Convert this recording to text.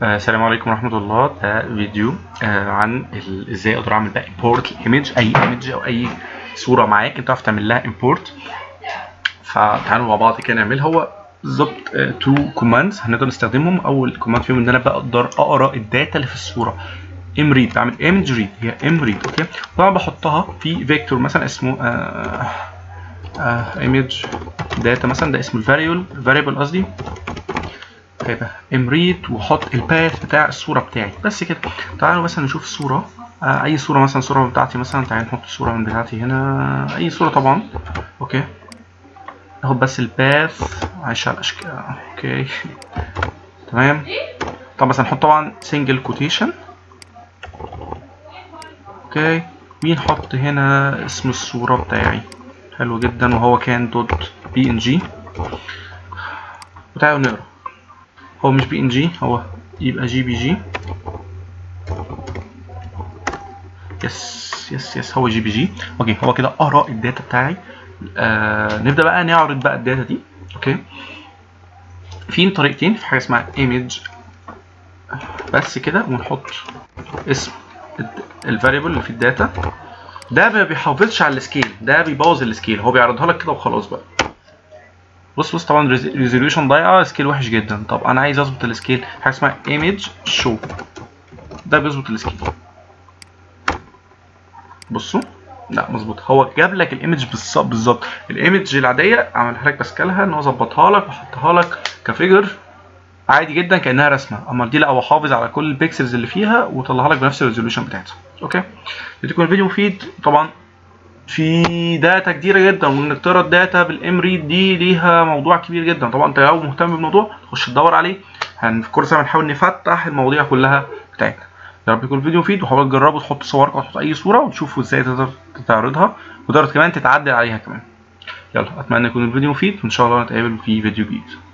آه، السلام عليكم ورحمة الله ده فيديو آه، عن ال- ازاي اقدر اعمل بقى import الايمج اي ايمج او اي صورة معاك انت تعرف تعمل لها import فتعالوا مع بعض كده نعمل هو بالظبط تو كوماندز هنقدر نستخدمهم اول كوماند فيهم ان انا بقدر اقرا الداتا اللي في الصورة ام ريد بعمل ايمج ريد هي ام ريد اوكي طبعا بحطها في فيكتور مثلا اسمه ايمج داتا مثلا ده اسمه الفاريبل فاريبل قصدي هيبقى امريت واحط الباث بتاع الصوره بتاعي بس كده تعالوا مثلا نشوف الصوره آه اي صوره مثلا صوره بتاعتي مثلا تعالوا نحط صوره من بتاعتي هنا اي صوره طبعا اوكي ناخد بس الباث عايش على الاشكال اوكي تمام طب مثلا نحط طبعا سنجل كوتيشن اوكي ونحط هنا اسم الصوره بتاعي حلو جدا وهو كان دوت بي ان جي وتعالوا نقرا هو مش بي ان جي هو يبقى جي بي جي يس يس يس هو جي بي جي اوكي هو كده قرا الداتا بتاعي آه نبدا بقى نعرض بقى الداتا دي اوكي في طريقتين في حاجه اسمها ايمج بس كده ونحط اسم الفاريبل اللي في الداتا ده ما بيحافظش على السكيل ده بيبوظ السكيل هو بيعرضها لك كده وخلاص بقى بص بص طبعا ريزوليوشن ضايعه سكيل وحش جدا طب انا عايز اظبط السكيل حاجه اسمها ايمج شو ده بيظبط السكيل بصوا لا مظبوط هو جاب لك الايمج بالظبط بالظبط الايمج العاديه عملها لك بسكالها ان هو ظبطها لك وحطها لك كفيجر عادي جدا كانها رسمه اما دي لا هو حافظ على كل البيكسلز اللي فيها وطلعها لك بنفس الريزوليوشن بتاعتها اوكي يكون الفيديو مفيد طبعا في داتا كتيره جدا وانك تقرا الداتا بالام ريد دي ليها موضوع كبير جدا طبعا انت لو مهتم بالموضوع تخش تدور عليه هن في كورس هنحاول نفتح المواضيع كلها بتاعتنا يا رب يكون الفيديو مفيد وحاول تجربوا تحط صورك او تحط اي صوره وتشوفوا ازاي تقدر تعرضها وتقدر كمان تتعدل عليها كمان يلا اتمنى يكون الفيديو مفيد وان شاء الله نتقابل في فيديو جديد